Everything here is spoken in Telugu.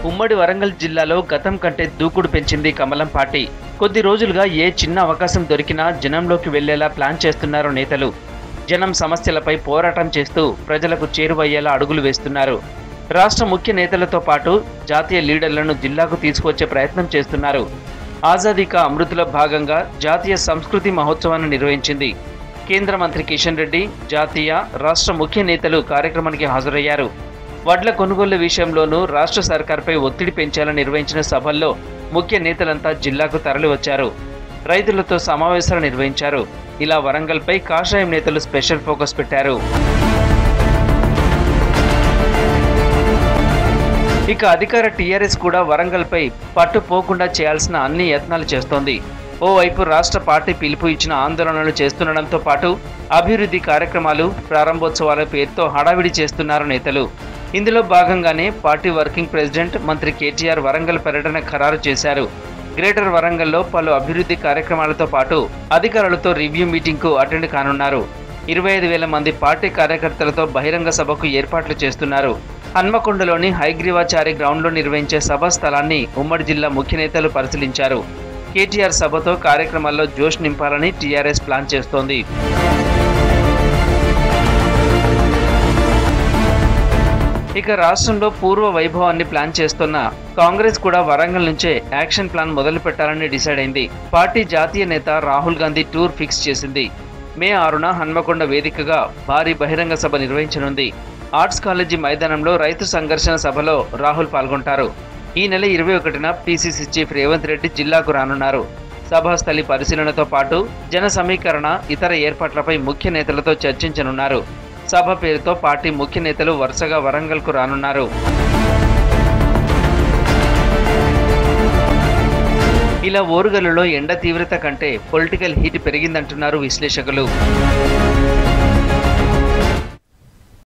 ఉమ్మడి వరంగల్ జిల్లాలో గతం కంటే దూకుడు పెంచింది కమలం పార్టీ కొద్ది రోజులుగా ఏ చిన్న అవకాశం దొరికినా జనంలోకి వెళ్లేలా ప్లాన్ చేస్తున్నారు నేతలు జనం సమస్యలపై పోరాటం చేస్తూ ప్రజలకు చేరువయ్యేలా అడుగులు వేస్తున్నారు రాష్ట్ర ముఖ్య నేతలతో పాటు జాతీయ లీడర్లను జిల్లాకు తీసుకొచ్చే ప్రయత్నం చేస్తున్నారు ఆజాదీ కా అమృతిలో భాగంగా జాతీయ సంస్కృతి మహోత్సవాన్ని నిర్వహించింది కేంద్ర మంత్రి కిషన్ రెడ్డి జాతీయ రాష్ట్ర ముఖ్య నేతలు కార్యక్రమానికి హాజరయ్యారు వడ్ల కొనుగోలు విషయంలోనూ రాష్ట్ర సర్కార్పై ఒత్తిడి పెంచాలని నిర్వహించిన సభల్లో ముఖ్య నేతలంతా జిల్లాకు తరలివచ్చారు రైతులతో సమావేశాలు నిర్వహించారు ఇలా వరంగల్పై కాషాయం నేతలు స్పెషల్ ఫోకస్ పెట్టారు ఇక అధికార టీఆర్ఎస్ కూడా వరంగల్పై పట్టు పోకుండా చేయాల్సిన అన్ని యత్నాలు చేస్తోంది ఓవైపు రాష్ట్ర పార్టీ పిలుపు ఇచ్చిన ఆందోళనలు చేస్తుండడంతో పాటు అభివృద్ధి కార్యక్రమాలు ప్రారంభోత్సవాల పేరుతో హడావిడి చేస్తున్నారు నేతలు ఇందులో భాగంగానే పార్టీ వర్కింగ్ ప్రెసిడెంట్ మంత్రి కేటీఆర్ వరంగల్ పర్యటన ఖరారు చేశారు గ్రేటర్ వరంగల్లో పలు అభివృద్ధి కార్యక్రమాలతో పాటు అధికారులతో రివ్యూ మీటింగ్కు అటెండ్ కానున్నారు ఇరవై ఐదు వేల మంది పార్టీ కార్యకర్తలతో బహిరంగ సభకు ఏర్పాట్లు చేస్తున్నారు హన్మకొండలోని హైగ్రీవాచారి గ్రౌండ్లో నిర్వహించే సభ స్థలాన్ని ఉమ్మడి జిల్లా ముఖ్య నేతలు పరిశీలించారు కేటీఆర్ సభతో కార్యక్రమాల్లో జోష్ నింపాలని టీఆర్ఎస్ ప్లాన్ చేస్తోంది ఇక రాష్ట్రంలో పూర్వ వైభవాన్ని ప్లాన్ చేస్తున్న కాంగ్రెస్ కూడా వరంగల్ నుంచే యాక్షన్ ప్లాన్ మొదలు పెట్టాలని డిసైడ్ అయింది పార్టీ జాతీయ నేత రాహుల్ గాంధీ టూర్ ఫిక్స్ చేసింది మే ఆరున హన్మకొండ వేదికగా భారీ బహిరంగ సభ నిర్వహించనుంది ఆర్ట్స్ కాలేజీ మైదానంలో రైతు సంఘర్షణ సభలో రాహుల్ పాల్గొంటారు ఈ నెల ఇరవై ఒకటిన పీసీసీ చీఫ్ రేవంత్ రెడ్డి జిల్లాకు రానున్నారు సభాస్థలి పరిశీలనతో పాటు జన సమీకరణ ఇతర ఏర్పాట్లపై ముఖ్య నేతలతో చర్చించనున్నారు సభ పేరుతో పార్టీ ముఖ్య నేతలు వరుసగా వరంగల్కు రానున్నారు ఇలా ఓరుగల్లులో ఎండ తీవ్రత కంటే పొలిటికల్ హీట్ పెరిగిందంటున్నారు విశ్లేషకులు